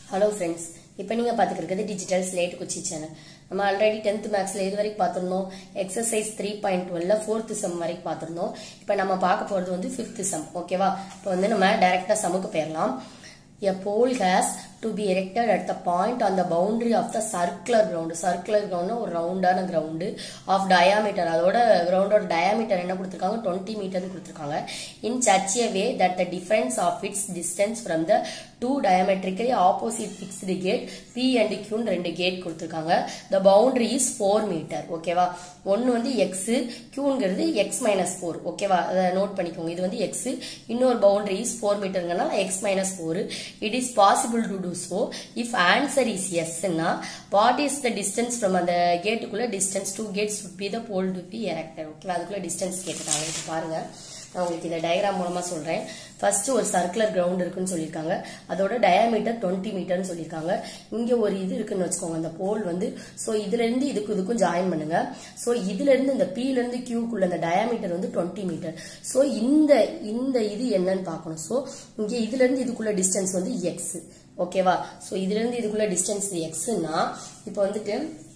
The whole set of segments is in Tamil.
ஹலோ ஃப்ரெண்ட்ஸ் இப்போ நீங்கள் பார்த்துக்கிறது டிஜிட்டல் ஸ்லேட் குச்சி சேனல் நம்ம ஆல்ரெடி டென்த் மேக்ஸில் இது வரைக்கும் பார்த்துருந்தோம் எக்ஸசைஸ் த்ரீ பாயிண்ட் டுவெல்ல ஃபோர்த்து சம் வரைக்கும் பார்த்துருந்தோம் இப்போ நம்ம பார்க்க போகிறது வந்து ஃபிஃப்த் சம் ஓகேவா இப்போ வந்து நம்ம டைரெக்டாக சமுக்கு போயிடலாம் A pole has to be erected at the point on the boundary of the circular ground. Circular ground ஒரு ரவுண்டான கிரவுண்டு ஆஃப் டயாமீட்டர் அதோட கிரவுண்டோட டயாமீட்டர் என்ன கொடுத்துருக்காங்க டுவெண்ட்டி மீட்டர்னு கொடுத்துருக்காங்க in such a way that the difference of its distance from the two diametrically opposite fixed gate P and Q ன்னு ரெண்டு கேட் கொடுத்துருக்காங்க the boundary is 4 மீட்டர் ஓகேவா ஒன்னு வந்து x Qங்கிறது x மைனஸ் ஃபோர் ஓகேவா அதை நோட் பண்ணிக்கோங்க இது வந்து x இன்னொரு பவுண்டரி இஸ் ஃபோர் மீட்டருங்கனால x minus four it is possible to do so if answer is எஸ்னா what is the distance from அந்த கேட்டுக்குள்ள distance to gates would be the pole to be erected ஓகேவா அதுக்குள்ள டிஸ்டன்ஸ் கேட்டுட்டாங்க இப்போ பாருங்க நான் உங்களுக்கு இந்த டயக்ராம் மூலமா சொல்றேன் ஃபர்ஸ்ட் ஒரு சர்க்குலர் கிரவுண்ட் இருக்குன்னு சொல்லியிருக்காங்க அதோட டயாமீட்டர் டுவெண்ட்டி மீட்டர்னு சொல்லியிருக்காங்க இங்க ஒரு இது இருக்குன்னு வச்சுக்கோங்க அந்த போல் வந்து ஸோ இதுல இருந்து இதுக்கு இதுக்கும் ஜாயின் பண்ணுங்க ஸோ இதுல இருந்து இந்த P ல இருந்து கியூக்குள்ள அந்த டயாமீட்டர் வந்து டுவெண்ட்டி மீட்டர் ஸோ இந்த இந்த இது என்னன்னு பார்க்கணும் ஸோ இங்க இதுல இருந்து இதுக்குள்ள டிஸ்டன்ஸ் வந்து எக்ஸ் ஓகேவா ஸோ இதுல இருந்து இதுக்குள்ள டிஸ்டன்ஸ் எக்ஸ்னா இப்போ வந்துட்டு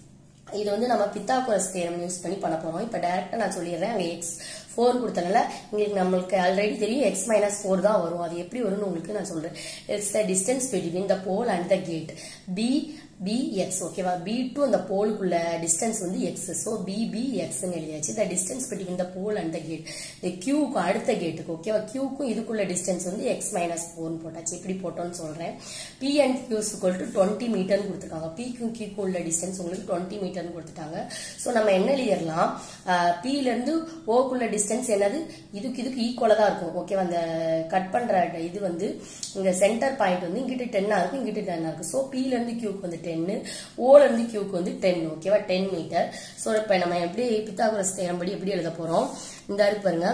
இது வந்து நம்ம பித்தாகுரஸ் தேரம் யூஸ் பண்ணி பண்ண போறோம் இப்போ டைரக்டா நான் சொல்லிடுறேன் அங்க எக்ஸ் ஃபோர் கொடுத்தனால உங்களுக்கு நம்மளுக்கு ஆல்ரெடி தெரியும் எக்ஸ் மைனஸ் ஃபோர் தான் வரும் அது எப்படி வரும்னு உங்களுக்கு நான் சொல்றேன் it's the distance between the pole and the gate P P x ஓகேவா பி டு அந்த போலுக்குள்ள டிஸ்டன்ஸ் வந்து எக்ஸ் ஸோ பி பி எக்ஸ்ன்னு எழுதியாச்சு the distance between the pole and the gate இந்த கியூக்கு அடுத்த கேட்டுக்கு ஓகேவா கியூக்கும் இதுக்குள்ள டிஸ்டன்ஸ் வந்து எக்ஸ் மைனஸ் ஃபோர்னு போட்டாச்சு எப்படி போட்டோம்னு சொல்றேன் P and Q equal to twenty மீட்டர்னு கொடுத்துருக்காங்க பிக்கும் கியூக்கும் உள்ள டிஸ்டன்ஸ் உங்களுக்கு டுவெண்ட்டி மீட்டர்னு கொடுத்துட்டாங்க ஸோ நம்ம என்ன எழுதிடலாம் பில இருந்து ஓக்குள்ள டிஸ்டன்ஸ் என்னது இதுக்கு இதுக்கு ஈக்குவலா தான் இருக்கும் ஓகேவா அந்த கட் பண்ற இது வந்து இங்க சென்டர் பாயிண்ட் வந்து இங்கிட்டு டென்னா இருக்கும் இங்கிட்டு டென்னா இருக்கும் ஸோ பில இருந்து கியூக்கு வந்து டென்னு ஓல இருந்து கியூக்கு வந்து டென் ஓகேவா டென் மீட்டர் ஸோ இப்போ நம்ம எப்படி பித்தாகுரஸ் தேரம்படி எப்படி எழுத போறோம் இந்த இருக்கு பாருங்க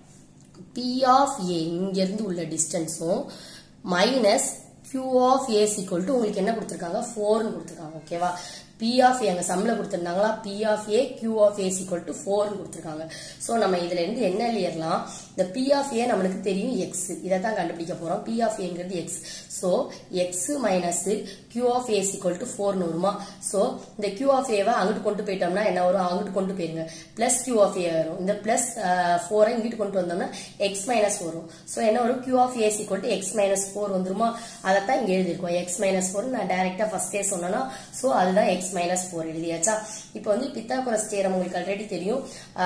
பி ஆஃப் ஏ இங்க இருந்து உள்ள டிஸ்டன்ஸும் minus Q of A equal to உங்களுக்கு என்ன கொடுத்துருக்காங்க ஃபோர்னு கொடுத்துருக்காங்க ஓகேவா பி ஆஃப் ஏ அங்க சம்ல கொடுத்துருந்தாங்களா P of A Q of A equal to ஃபோர்னு கொடுத்துருக்காங்க ஸோ நம்ம இதுல இருந்து என்ன எழுதிடலாம் இந்த பி ஆஃப் ஏ நம்மளுக்கு தெரியும் எக்ஸ் இதை தான் கண்டுபிடிக்க போறோம் பி ஆஃப் ஏங்கிறது x so x minus Q of A equal to ஃபோர்னு வருமா ஸோ இந்த கியூ ஆஃப் ஏவை அங்கிட்டு கொண்டு போயிட்டோம்னா என்ன வரும் அங்கிட்டு கொண்டு போயிருங்க பிளஸ் கியூ ஆஃப் ஏ வரும் இந்த பிளஸ் ஃபோரை இங்கிட்டு கொண்டு வந்தோம்னா எக்ஸ் மைனஸ் வரும் ஸோ என்ன வரும் Q of A equal to x minus four வந்துருமா அதைத்தான் இங்க எழுதிருக்கோம் எக்ஸ் மைனஸ் ஃபோர் நான் டைரக்டா ஃபர்ஸ்டே சொன்னேன்னா ஸோ அதுதான் எக்ஸ் மைனஸ் ஃபோர் எழுதியாச்சா இப்போ வந்து பித்தாகுரஸ் தேரம் உங்களுக்கு ஆல்ரெடி தெரியும்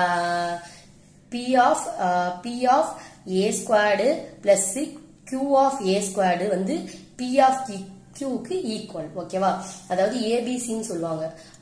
P of P of A squared plus Q of A squared வந்து பி ஆஃப் கியூக்கு ஈக்குவல் ஓகேவா அதாவது ஏபிசின்னு சொல்லுவாங்க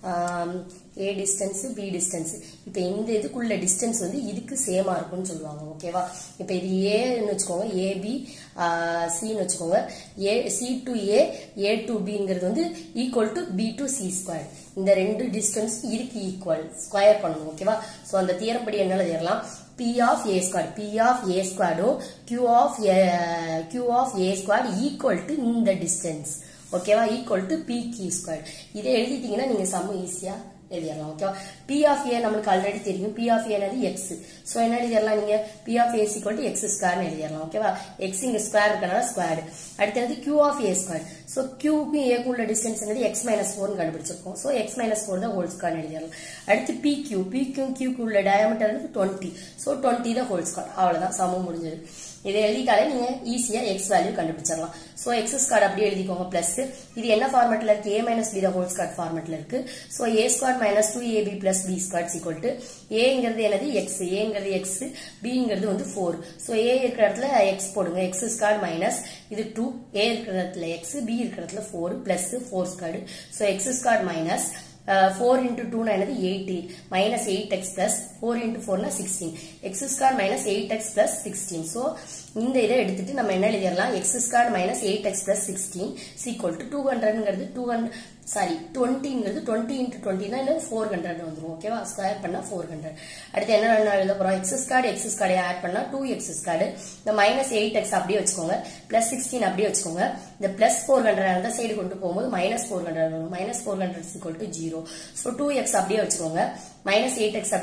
ஏ டிஸ்டன்ஸ் பி டிஸ்டன்ஸ் இப்போ இந்த இதுக்குள்ள டிஸ்டன்ஸ் வந்து இதுக்கு சேமா இருக்கும்னு சொல்லுவாங்க ஓகேவா இப்போ இது ஏன்னு வச்சுக்கோங்க ஏபி சின்னு வச்சுக்கோங்க A C to A A to பிங்கிறது வந்து equal to B to C square இந்த ரெண்டு டிஸ்டன்ஸ் இதுக்கு ஈக்குவல் ஸ்கொயர் பண்ணணும் ஓகேவா ஸோ அந்த தியரம் படி என்னால தேரலாம் P of A squared P of A squared Q of A, Q of A squared equal to இந்த distance ஓகேவா equal to P Q square இதை எழுதிட்டீங்கன்னா நீங்க சம்ம ஈஸியா எழுதிடலாம் ஓகேவா பி ஆஃப் ஏ நம்மளுக்கு ஆல்ரெடி தெரியும் பி ஆஃப் ஏனது எக்ஸ் ஸோ என்ன எழுதிடலாம் நீங்க P of A equal to x ஸ்கொயர்னு எழுதிடலாம் ஓகேவா எக்ஸ் இங்க ஸ்கொயர் இருக்கனால ஸ்கொயர் அடுத்தது Q of A square so கியூக்கும் ஏக்கும் உள்ள டிஸ்டன்ஸ் என்னது எக்ஸ் மைனஸ் ஃபோர்னு கண்டுபிடிச்சிருக்கோம் ஸோ எக்ஸ் மைனஸ் ஃபோர் தான் ஹோல் ஸ்கொயர் எழுதிடலாம் அடுத்து பி கியூ பி கியூ கியூக்கு உள்ள டயமீட்டர் வந்து டுவெண்ட்டி ஸோ டுவெண்ட்டி தான் ஹோல் ஸ்கொயர் அவ்வளவுதான் சமம் முடிஞ்சது இதை எழுதிட்டாலே நீங்க ஈஸியா எக்ஸ் வேல்யூ கண்டுபிடிச்சிடலாம் சோ எக்ஸ் ஸ்கொயர் அப்படியே எழுதிக்கோங்க பிளஸ் இது என்ன ஃபார்மெட்ல இருக்கு A minus B whole square ஃபார்மெட்ல இருக்கு so A square minus two AB plus B square equal to ஏங்கிறது என்னது எக்ஸ் ஏங்கிறது எக்ஸ் பிங்கிறது வந்து ஃபோர் சோ ஏ இருக்கிற இடத்துல எக்ஸ் போடுங்க எக்ஸ் ஸ்கொயர் மைனஸ் இது டூ ஏ இருக்கிற இடத்துல எக்ஸ் பி இருக்கிற இடத்துல four plus four square so x square minus four into two என்னது eighty minus eight x plus four into ஃபோர்னா sixteen x square minus eight x plus sixteen so இந்த இதை எடுத்துட்டு நம்ம என்ன எழுதிடலாம் x square minus eight x plus sixteen equal to two ஹண்ட்ரட்ங்கிறது டூ ஹண்ட்ரட் சாரி டுவெண்ட்டிங்கிறது டுவெண்ட்டி இன்ட்டு டுவெண்ட்டினா இல்லை ஃபோர் ஹண்ட்ரட் வந்துடும் ஓகேவா ஸ்கொயர் பண்ணா ஃபோர் ஹண்ட்ரட் அடுத்து என்ன என்ன எழுத போறோம் x squared x squared add பண்ணா டூ எக்ஸ் ஸ்கார்டு இந்த மைனஸ் எயிட் எக்ஸ் அப்படியே வச்சுக்கோங்க பிளஸ் சிக்ஸ்டீன் அப்படியே வச்சுக்கோங்க இந்த பிளஸ் ஃபோர் ஹண்ட்ரட் அந்த சைடு கொண்டு போகும்போது மைனஸ் ஃபோர் ஹண்ட்ரட் வரும் minus four hundred equal to zero so two x அப்படியே வச்சுக்கோங்க மைனஸ் எயிட் எக்ஸ் அப்படியே வச்சுக்கோங்க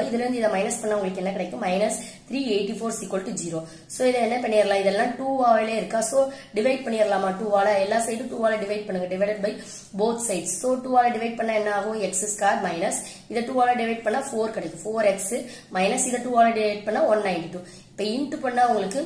இதுல இருந்து இதை மைனஸ் பண்ணா உங்களுக்கு என்ன கிடைக்கும் minus three eighty four equal to zero so இதை என்ன பண்ணிடலாம் இதெல்லாம் டூ வாலே இருக்கா ஸோ டிவைட் பண்ணிடலாமா டூ வால எல்லா சைடும் டூ வால டிவைட் பண்ணுங்க divided by both sides so two வால டிவைட் பண்ணா என்ன ஆகும் எக்ஸ் ஸ்கொயர் மைனஸ் இதை டூ வால டிவைட் பண்ணா ஃபோர் கிடைக்கும் ஃபோர் எக்ஸ் மைனஸ் இதை டூ வால டிவைட் பண்ணா ஒன் நைன்டி டூ இப்போ இன்ட்டு பண்ணா உங்களுக்கு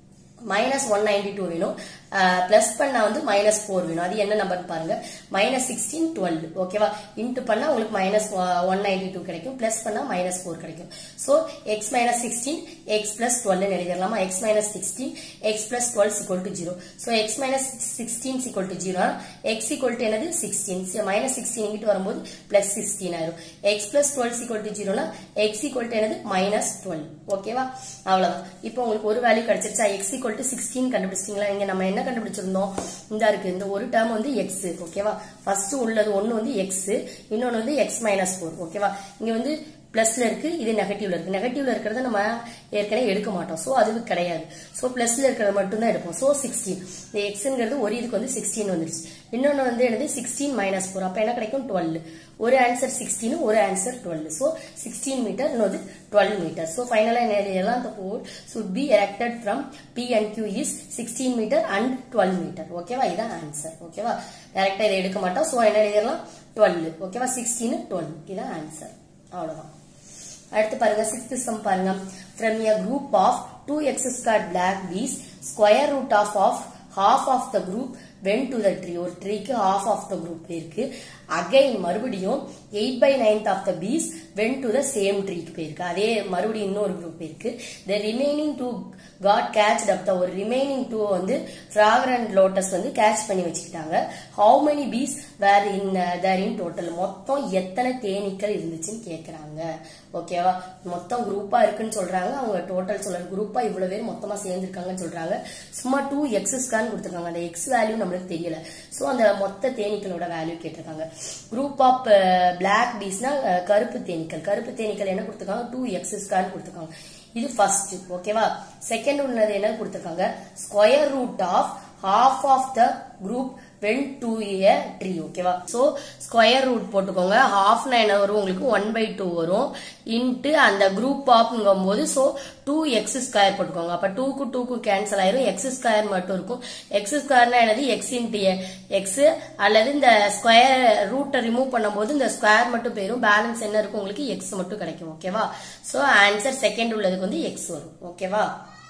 மைனஸ் ஒன் நைன்டி டூ வேணும் பிளஸ் பண்ணா வந்து மைனஸ் ஃபோர் வேணும் அது என்ன நம்பர் பாருங்க மைனஸ் சிக்ஸ்டீன் டுவெல் ஓகேவா இன்ட்டு பண்ணா உங்களுக்கு மைனஸ் ஒன் நைன்டி டூ கிடைக்கும் பிளஸ் பண்ணா மைனஸ் ஃபோர் கிடைக்கும் so x minus sixteen x plus twelve எழுதிடலாமா x minus sixteen x plus twelve equal to zero so x minus sixteen equal to zero x equal to என்னது சிக்ஸ்டீன் மைனஸ் சிக்ஸ்டீன் இங்கிட்டு வரும்போது பிளஸ் சிக்ஸ்டீன் ஆயிரும் x plus twelve equal to ஜீரோனா X equal to என்னது மைனஸ் டுவெல் ஓகேவா அவ்வளவுதான் இப்போ உங்களுக்கு ஒரு வேல்யூ கிடைச்சிருச்சா எக்ஸ் ஈக்குவல் டு சிக்ஸ்டீன் கண்டுபிடிச்சிங்களா இங்க நம்ம என்ன கண்டுபிடிச்சிருந்தோம் இந்த இருக்கு இந்த ஒரு டேர்ம் வந்து எக்ஸ் ஓகேவா ஃபர்ஸ்ட் உள்ளது ஒன்னு வந்து எக்ஸ் இன்னொன்னு வந்து எக்ஸ் மைனஸ் ஃபோர் ஓகேவா இங்க வந்து பிளஸ்ல இருக்கு இது நெகட்டிவ்ல இருக்கு நெகட்டிவ்ல இருக்கிறத நம்ம ஏற்கனவே எடுக்க மாட்டோம் சோ அது கிடையாது சோ பிளஸ்ல இருக்கிறத மட்டும் தான் எடுப்போம் சோ சிக்ஸ்டீன் இந்த எக்ஸ்ங்கிறது ஒரு இதுக்கு வந்து சிக்ஸ்டீன் வந்துருச்சு இன்னொன்னு வந்து என்னது சிக்ஸ்டீன் மைனஸ் ஃபோர் அப்ப என்ன கிடைக்கும் டுவெல் ஒரு ஆன்சர் சிக்ஸ்டீன் ஒரு answer twelve so sixteen meter இன்னொரு டுவெல் மீட்டர் சோ ஃபைனலா என்ன எழுதிடலாம் the pole should be erected from P and Q is 16 meter and 12 meter ஓகேவா இதான் ஆன்சர் ஓகேவா டைரக்டா இதை எடுக்க மாட்டோம் சோ என்ன எழுதிடலாம் 12 ஓகேவா 16 12 இதான் ஆன்சர் அவ்வளவுதான் அடுத்து பாருங்க சிக்ஸ்த் சம் பாருங்க from a group of 2x squared black bees square root of of half of the group went to the tree ஒரு ட்ரீக்கு half of the group இருக்கு அகைன் மறுபடியும் 8 by 9th of the bees went to the same ட்ரீக்கு போயிருக்கு அதே மறுபடியும் இன்னொரு குரூப் இருக்கு the remaining two got catched up the ஒரு remaining two வந்து fragrant lotus வந்து கேட்ச் பண்ணி வச்சுக்கிட்டாங்க how many bees were in uh, there in total மொத்தம் எத்தனை தேனீக்கள் இருந்துச்சுன்னு கேக்குறாங்க ஓகேவா மொத்தம் குரூப்பா இருக்குன்னு சொல்றாங்க அவங்க டோட்டல் சொல்ற குரூப்பா இவ்வளவு பேர் மொத்தமா சேர்ந்திருக்காங்கன்னு சொல்றாங்க சும்மா டூ எக்ஸ் ஸ்கான் கொடுத்துருக்காங்க அந்த எக்ஸ் வேல்யூ நம்மளுக்கு தெரியல சோ அந்த மொத்த தேனீக்களோட வேல்யூ கேட்டிருக்காங்க குரூப் ஆஃப் பிளாக் பீஸ்னா கருப்பு தேனீக்கள் கருப்பு தேனீக்கள் என்ன கொடுத்துருக்காங்க டூ எக்ஸ் ஸ்கான் கொடுத்துருக்காங்க இது ஃபர்ஸ்ட் ஓகேவா செகண்ட் உள்ளது என்ன கொடுத்துருக்காங்க square root of half of the group went to a tree ஓகேவா சோ ஸ்கொயர் ரூட் போட்டுக்கோங்க ஹாஃப்னா என்ன வரும் உங்களுக்கு ஒன் பை டூ வரும் இன்ட்டு அந்த குரூப் ஆஃப்ங்கும் போது சோ டூ எக்ஸ் ஸ்கொயர் போட்டுக்கோங்க அப்ப டூக்கு டூக்கு கேன்சல் ஆயிரும் எக்ஸ் ஸ்கொயர் மட்டும் இருக்கும் எக்ஸ் ஸ்கொயர்னா என்னது எக்ஸ் இன்ட்டு எக்ஸ் அல்லது இந்த ஸ்கொயர் ரூட்டை ரிமூவ் பண்ணும்போது இந்த ஸ்கொயர் மட்டும் போயிரும் பேலன்ஸ் என்ன இருக்கும் உங்களுக்கு எக்ஸ் மட்டும் கிடைக்கும் ஓகேவா சோ ஆன்சர் செகண்ட் உள்ளதுக்கு வந்து எக்ஸ் வரும் ஓகேவா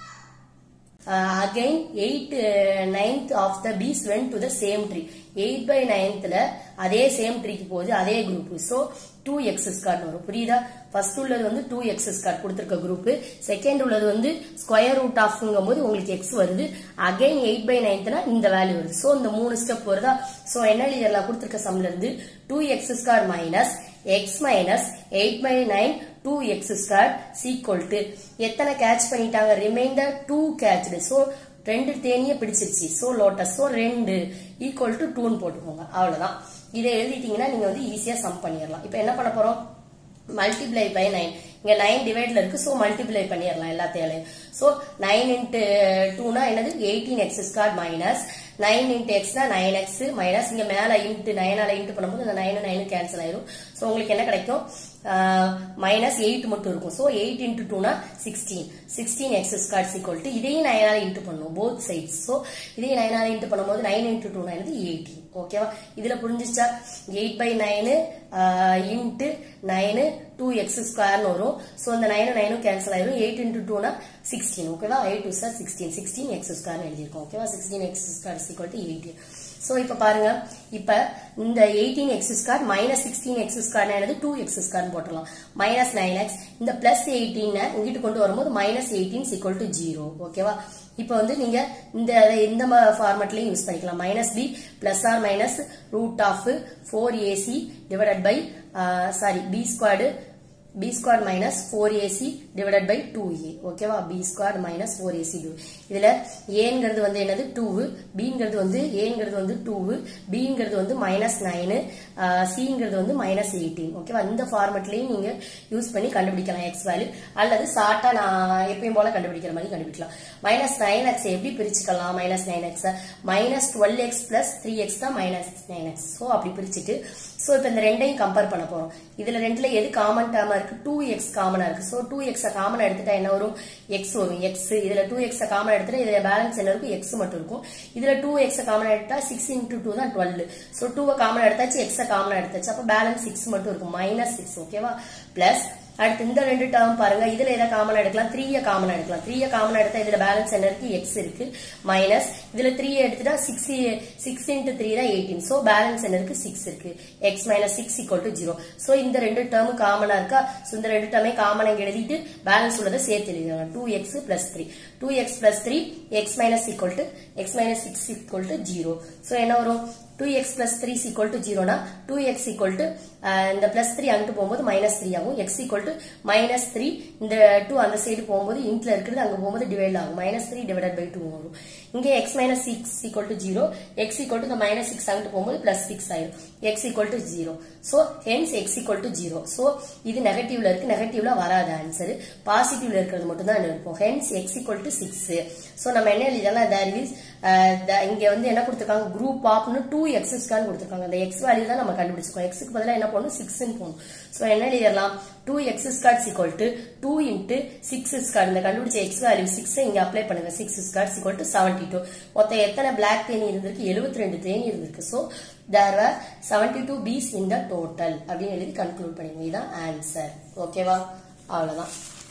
again eight ninth of the bees went to the same tree eight by நைன்த்ல அதே சேம் ட்ரீக்கு போகுது அதே group so two x squared வரும் புரியுதா ஃபர்ஸ்ட் உள்ளது வந்து டூ எக்ஸ் ஸ்கார்ட் கொடுத்துருக்க குரூப் செகண்ட் உள்ளது வந்து ஸ்கொயர் ரூட் ஆஃப்ங்கும் போது உங்களுக்கு எக்ஸ் வருது அகைன் எயிட் பை நைன்த்னா இந்த வேல்யூ வருது சோ இந்த மூணு ஸ்டெப் வருதா சோ என்ன எழுதிடலாம் கொடுத்துருக்க சம்ல இருந்து two x squared minus x minus eight by nine two x square equal to எத்தனை கேட்ச் பண்ணிட்டாங்க ரிமைண்டர் டூ கேட்ச்டு ஸோ ரெண்டு தேனியை பிடிச்சிருச்சு ஸோ லோட்டஸ் ஸோ ரெண்டு ஈக்குவல் டு டூன்னு போட்டுக்கோங்க அவ்வளவுதான் இதை எழுதிட்டீங்கன்னா நீங்க வந்து ஈஸியா சம் பண்ணிடலாம் இப்போ என்ன பண்ண போறோம் மல்டிப்ளை பை நைன் இங்க நைன் டிவைட்ல இருக்கு ஸோ மல்டிப்ளை பண்ணிடலாம் எல்லாத்தையும் ஸோ நைன் இன்ட்டு டூனா என்னது eighteen x squared minus nine into எக்ஸ்னா நைன் எக்ஸ் மைனஸ் இங்க மேல இன்ட்டு நைனால இன்ட்டு பண்ணும்போது இந்த நைனு நைனு கேன்சல் ஆயிரும் ஸோ உங்களுக்கு என்ன கிடைக்கும் மைனஸ் எயிட் மட்டும் இருக்கும் ஸோ எயிட் இன்ட்டு டூனா sixteen sixteen x squared equal to இதையும் நைனால இன்ட்டு பண்ணும் போத் சைட்ஸ் ஸோ இதையும் நைனால இன்ட்டு பண்ணும்போது nine into two nine eighteen ஓகேவா இதுல புரிஞ்சிச்சா eight by nine into nine two x ஸ்கொயர்னு வரும் ஸோ அந்த நைனு நைனும் கேன்சல் ஆயிரும் எயிட் இன்ட்டு டூனா சிக்ஸ்டீன் ஓகேவா eight two sir sixteen sixteen x ஸ்கொயர்னு எழுதியிருக்கோம் ஓகேவா sixteen x square equal to eighteen so இப்ப பாருங்க இப்ப இந்த eighteen x square minus sixteen x square என்னது டூ எக்ஸ் ஸ்கொயர் போட்டலாம் மைனஸ் நைன் எக்ஸ் இந்த பிளஸ் எயிட்டீன் இங்கிட்டு கொண்டு வரும்போது minus eighteen equal to zero ஓகேவா இப்ப வந்து நீங்க இந்த இந்த ஃபார்மேட்லயும் யூஸ் பண்ணிக்கலாம் minus B plus R minus root of four AC divided by sorry B squared b squared minus 4ac divided by 2a ஓகேவா b squared minus 4ac இதுல aங்கிறது வந்து என்னது 2 bங்கிறது வந்து aங்கிறது வந்து 2 bங்கிறது வந்து minus 9 cங்கிறது வந்து minus 18 ஓகேவா இந்த ஃபார்மட்லயும் நீங்க யூஸ் பண்ணி கண்டுபிடிக்கலாம் x வேல்யூ அல்லது ஷார்ட்டா நான் எப்பயும் போல கண்டுபிடிக்கிற மாதிரி கண்டுபிடிக்கலாம் மைனஸ் நைன் எக்ஸ் எப்படி பிரிச்சுக்கலாம் minus nine x minus twelve x plus three x தான் மைனஸ் நைன் எக்ஸ் ஸோ அப்படி பிரிச்சுட்டு ஸோ இப்போ இந்த ரெண்டையும் கம்பேர் பண்ண போறோம் இதுல ரெண்டுல எது காமன் டேர்மா இருக்கு டூ எக்ஸ் காமனா இருக்கு ஸோ டூ எக்ஸை காமனா எடுத்துட்டா என்ன வரும் எக்ஸ் வரும் எக்ஸ் இதுல டூ எக்ஸை காமனா எடுத்துட்டா இதுல பேலன்ஸ் என்ன இருக்கும் எக்ஸ் மட்டும் இருக்கும் இதுல டூ எக்ஸை காமனா எடுத்தா சிக்ஸ் இன்டூ டூ தான் டுவெல் ஸோ டூவை காமனா எடுத்தாச்சு எக்ஸை காமனா எடுத்தாச்சு அப்போ பேலன்ஸ் சிக்ஸ் மட்டும் இருக்கும் மைனஸ் சிக்ஸ் ஓகேவா பிளஸ் அடுத்து இந்த ரெண்டு டேர்ம் பாருங்க இதுல எதை காமன் எடுக்கலாம் த்ரீய காமன் எடுக்கலாம் த்ரீய காமன் எடுத்தா இதுல பேலன்ஸ் என்ன இருக்கு எக்ஸ் இருக்கு மைனஸ் இதுல த்ரீ எடுத்துட்டா சிக்ஸ் சிக்ஸ் இன்டு த்ரீ தான் எயிட்டீன் சோ பேலன்ஸ் என்ன இருக்கு சிக்ஸ் இருக்கு x minus six equal to zero so இந்த ரெண்டு டேர்ம் காமனா இருக்கா சோ இந்த ரெண்டு டேர்மே காமன் இங்க எழுதிட்டு பேலன்ஸ் உள்ளதை சேர்த்து எழுதிடுவாங்க two x plus three two x plus three x minus equal to x minus six equal to zero so என்ன வரும் two x plus three equal to ஜீரோனா டூ எக்ஸ் ஈக்குவல் டு இந்த பிளஸ் த்ரீ அங்கிட்டு போகும்போது மைனஸ் த்ரீ ஆகும் x equal to minus three இந்த டூ அந்த சைடு போகும்போது இன்ட்ல இருக்கிறது அங்க போகும்போது டிவைட் ஆகும் minus three divide by two வரும் இங்கே x minus six equal to zero x equal to இந்த மைனஸ் சிக்ஸ் அங்கிட்டு போகும்போது பிளஸ் சிக்ஸ் ஆயிரும் x equal to zero so hence x equal to zero so இது நெகட்டிவ்ல இருக்கு நெகட்டிவ்ல வராது ஆன்சர் பாசிட்டிவ்ல இருக்கிறது மட்டும் தான் இருக்கும் hence x equal to six so நம்ம என்ன எழுதலாம் தேர் இஸ் இங்க வந்து என்ன கொடுத்திருக்காங்க குரூப் ஆப்னு டூ எக்ஸ் ஸ்கான் கொடுத்திருக்காங்க அந்த எக்ஸ் வேல்யூ தான் நம்ம கண்டுபிடிச்சிருக்கோம் எக்ஸுக்கு பதிலாக என்ன பண்ணணும் சிக்ஸ்ன்னு போகணும் சோ என்ன எழுதிடலாம் two x squared equal to two into six squared இந்த கண்டுபிடிச்ச எக்ஸ் வேல்யூ சிக்ஸ் இங்க அப்ளை பண்ணுங்க six squared equal to seventy two மொத்தம் எத்தனை பிளாக் தேனி இருந்திருக்கு எழுபத்தி ரெண்டு தேனி இருந்திருக்கு so there are seventy two piece in the total அப்படின்னு எழுதி கன்க்ளூட் பண்ணிடுங்க இதுதான் ஆன்சர் ஓகேவா அவ்வளவுதான்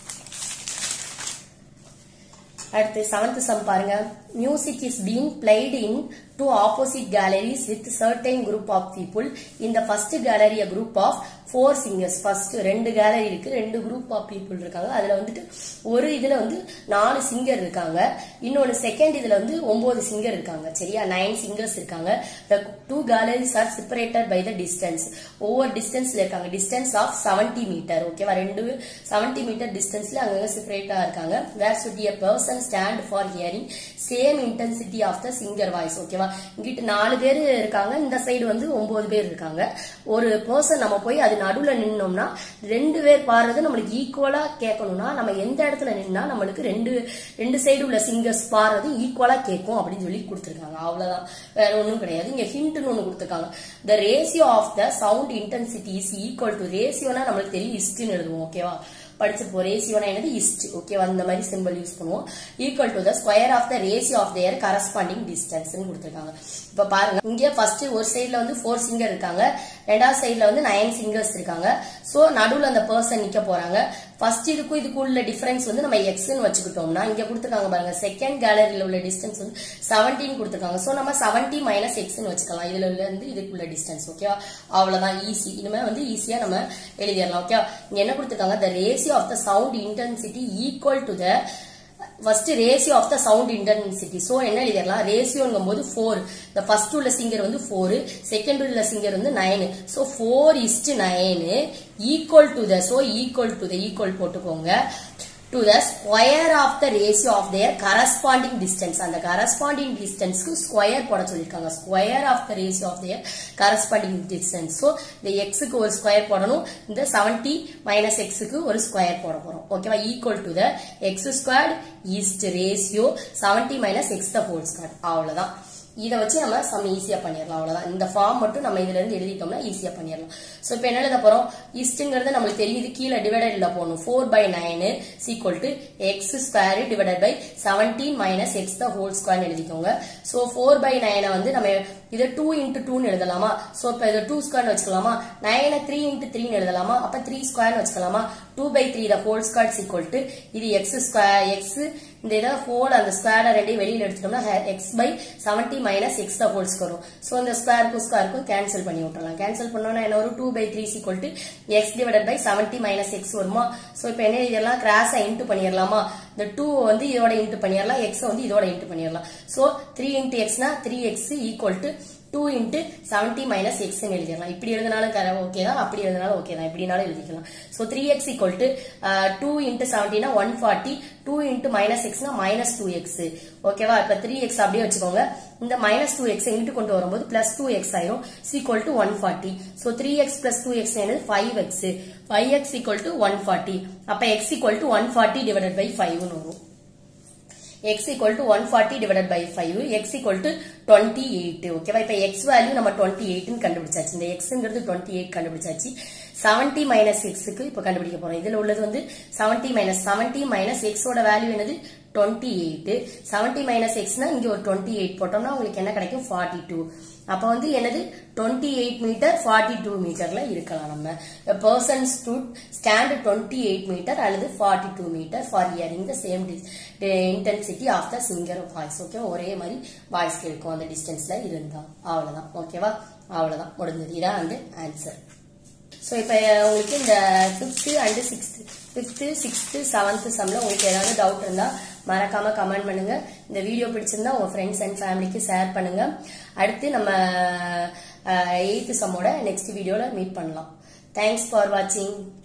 அடுத்து செவன்த் சம் பாருங்க music is being played in two opposite galleries with certain group of people இந்த first gallery group of four singers first ரெண்டு கேலரி இருக்கு ரெண்டு குரூப் ஆஃப் பீப்புள் இருக்காங்க அதுல வந்துட்டு ஒரு இதுல வந்து நாலு சிங்கர் இருக்காங்க இன்னொன்னு செகண்ட் இதுல வந்து ஒன்பது சிங்கர் இருக்காங்க சரியா நைன் சிங்கர்ஸ் இருக்காங்க two galleries are separated by the distance ஒவ்வொரு டிஸ்டன்ஸ்ல இருக்காங்க டிஸ்டன்ஸ் ஆஃப் செவன்டி மீட்டர் ஓகேவா ரெண்டு செவன்டி மீட்டர் டிஸ்டன்ஸ்ல அங்கங்க செப்பரேட்டா இருக்காங்க where should a person stand for hearing same intensity of the singer voice ஓகேவா இங்கிட்டு நாலு பேர் இருக்காங்க இந்த சைடு வந்து ஒன்பது பேர் இருக்காங்க ஒரு பர்சன் நம்ம போய் அது நடுவுல நின்னோம்னா ரெண்டு பேர் பாடுறது நம்மளுக்கு ஈக்குவலா கேட்கணும்னா நம்ம எந்த இடத்துல நின்னா நம்மளுக்கு ரெண்டு ரெண்டு சைடு உள்ள சிங்கர்ஸ் பாடுறது ஈக்குவலா கேட்கும் அப்படின்னு சொல்லி கொடுத்துருக்காங்க அவ்வளவுதான் வேற ஒன்றும் கிடையாது இங்க ஹிண்ட்னு ஒன்று கொடுத்துருக்காங்க the ratio of the sound intensity is equal to ரேசியோனா நம்மளுக்கு தெரியும் இஸ்ட்னு எழுதுவோம் ஓகேவா படிச்சிருப்போம் ரேசியோனா என்னது இஸ்ட் ஓகேவா அந்த மாதிரி சிம்பிள் யூஸ் பண்ணுவோம் equal to the square of the ratio of their corresponding distance கொடுத்துருக்காங்க இப்ப பாருங்க இங்க ஃபர்ஸ்ட் ஒரு சைடுல வந்து ஃபோர் சிங்கர் இருக்காங்க ரெண்டாவது சைடுல வந்து நைன் சிங்கர்ஸ் இருக்காங்க சோ நடுவுல அந்த பர்சன் நிக்க போறாங்க ஃபர்ஸ்ட் இதுக்கும் இதுக்கும் உள்ள டிஃபரன்ஸ் வந்து நம்ம எக்ஸ்னு வச்சுக்கிட்டோம்னா இங்க கொடுத்துருக்காங்க பாருங்க செகண்ட் கேலரியில உள்ள டிஸ்டன்ஸ் வந்து செவன்டீன் கொடுத்துருக்காங்க சோ நம்ம செவன்டி மைனஸ் எக்ஸ்னு வச்சுக்கலாம் இதுல உள்ள இருந்து இதுக்குள்ள டிஸ்டன்ஸ் ஓகேவா அவ்வளவுதான் ஈஸி இனிமே வந்து ஈஸியா நம்ம எழுதிடலாம் ஓகேவா இங்க என்ன கொடுத்துருக்காங்க the ratio of the sound intensity equal to the first ratio of the sound intensity so என்ன எழுதிடலாம் ரேசியோங்கும் போது ஃபோர் இந்த ஃபர்ஸ்ட் உள்ள சிங்கர் வந்து ஃபோர் செகண்ட் உள்ள சிங்கர் வந்து nine so four is to nine equal to the so equal to the equal போட்டுக்கோங்க to the square of the ratio of their corresponding distance அந்த கரஸ்பாண்டிங் டிஸ்டன்ஸ்க்கு ஸ்கொயர் போட சொல்லியிருக்காங்க square of the ratio of their corresponding distance so இந்த எக்ஸுக்கு ஒரு ஸ்கொயர் போடணும் இந்த செவன்டி மைனஸ் எக்ஸுக்கு ஒரு ஸ்கொயர் போட போறோம் ஓகேவா equal to the x square is to ratio seventy minus x the whole square அவ்வளவுதான் இதை வச்சு நம்ம சம் ஈஸியா பண்ணிடலாம் அவ்வளவுதான் இந்த ஃபார்ம் மட்டும் நம்ம இதுல இருந்து எழுதிட்டோம்னா ஈஸியா பண்ணிடலாம் சோ இப்போ என்ன எழுத போறோம் இஸ்ட்ங்கிறது நம்மளுக்கு தெரியுது கீழே டிவைடட்ல போகணும் four by nine is equal to x square divided by seventeen minus x the whole square எழுதிக்கோங்க சோ ஃபோர் பை நைனை வந்து நம்ம இதை டூ இன்ட்டு டூன்னு எழுதலாமா சோ இப்போ இதை டூ ஸ்கொயர் வச்சுக்கலாமா நைனை த்ரீ இன்ட்டு த்ரீன்னு எழுதலாமா அப்ப த்ரீ ஸ்கொயர் வச்சுக்கலாமா two by three the whole square equal to இது எக்ஸ் ஸ்கொயர் எக்ஸ் இந்த இதை ஹோல் அந்த ஸ்கொயர் ரெண்டையும் வெளியில எடுத்துட்டோம்னா x by seventy minus x the wholes வரும் ஸோ இந்த ஸ்கொயருக்கும் ஸ்கொயருக்கும் கேன்சல் பண்ணி விட்டுறலாம் கேன்சல் பண்ணோம்னா என்ன வரும் two by three equal to x divided by seventy minus x வருமா ஸோ இப்போ என்ன இதெல்லாம் கிராஸா இன்ட்டு பண்ணிடலாமா இந்த டூ வந்து இதோட இன்ட்டு பண்ணிடலாம் எக்ஸ் வந்து இதோட இன்ட்டு பண்ணிடலாம் ஸோ த்ரீ இன்ட்டு எக்ஸ்னா three x equal to two into seventy minus x எழுதிடலாம் இப்படி எழுதினாலும் ஓகே தான் அப்படி எழுதினாலும் ஓகே தான் இப்படினாலும் எழுதிக்கலாம் so three x equal to two into செவன்டினா one forty two into minus எக்ஸ்னா மைனஸ் டூ எக்ஸ் ஓகேவா இப்ப த்ரீ எக்ஸ் அப்படியே வச்சுக்கோங்க இந்த மைனஸ் டூ எக்ஸ் இங்கிட்டு கொண்டு வரும்போது பிளஸ் டூ எக்ஸ் ஆயிரும் is equal to one forty so three x plus two x என்னது five x five x equal to one forty அப்ப x equal to one forty divided by ஃபைவ்னு வரும் x equal to 140 divided by 5 x equal to 28 ஓகேவா இப்ப x வேல்யூ நம்ம 28 னு கண்டுபிடிச்சாச்சு இந்த xங்கிறது 28 கண்டுபிடிச்சாச்சு செவன்டி மைனஸ் எக்ஸுக்கு இப்போ கண்டுபிடிக்க போறோம் இதுல உள்ளது வந்து செவன்டி மைனஸ் செவன்டி மைனஸ் எக்ஸோட வேல்யூ என்னது டுவெண்ட்டி எயிட் செவன்டி மைனஸ் எக்ஸ்னா இங்க ஒரு டுவெண்ட்டி எயிட் போட்டோம்னா உங்களுக்கு என்ன கிடைக்கும் ஃபார்ட்டி டூ அப்ப வந்து என்னது twenty eight metre forty two மீட்டர்ல இருக்கலாம் நம்ம person stood stand twenty eight metre அல்லது forty two metre for hearing the same intensity of the singer voice okay ஒரே மாதிரி வாய்ஸ் இருக்கும் அந்த டிஸ்டன்ஸ்ல இருந்தா அவ்வளவுதான் ஓகேவா அவ்வளவுதான் முடிஞ்சது இதான் வந்து ஆன்சர் ஸோ இப்போ உங்களுக்கு இந்த fifth and sixth fifth sixth seventh சம்மில் உங்களுக்கு ஏதாவது டவுட் இருந்தால் மறக்காம கமெண்ட் பண்ணுங்க இந்த வீடியோ பிடிச்சிருந்தா உங்க ஃப்ரெண்ட்ஸ் அண்ட் ஃபேமிலிக்கு ஷேர் பண்ணுங்க அடுத்து நம்ம எயித்து சம்மோட நெக்ஸ்ட் வீடியோவில் மீட் பண்ணலாம் தேங்க்ஸ் ஃபார் வாட்சிங்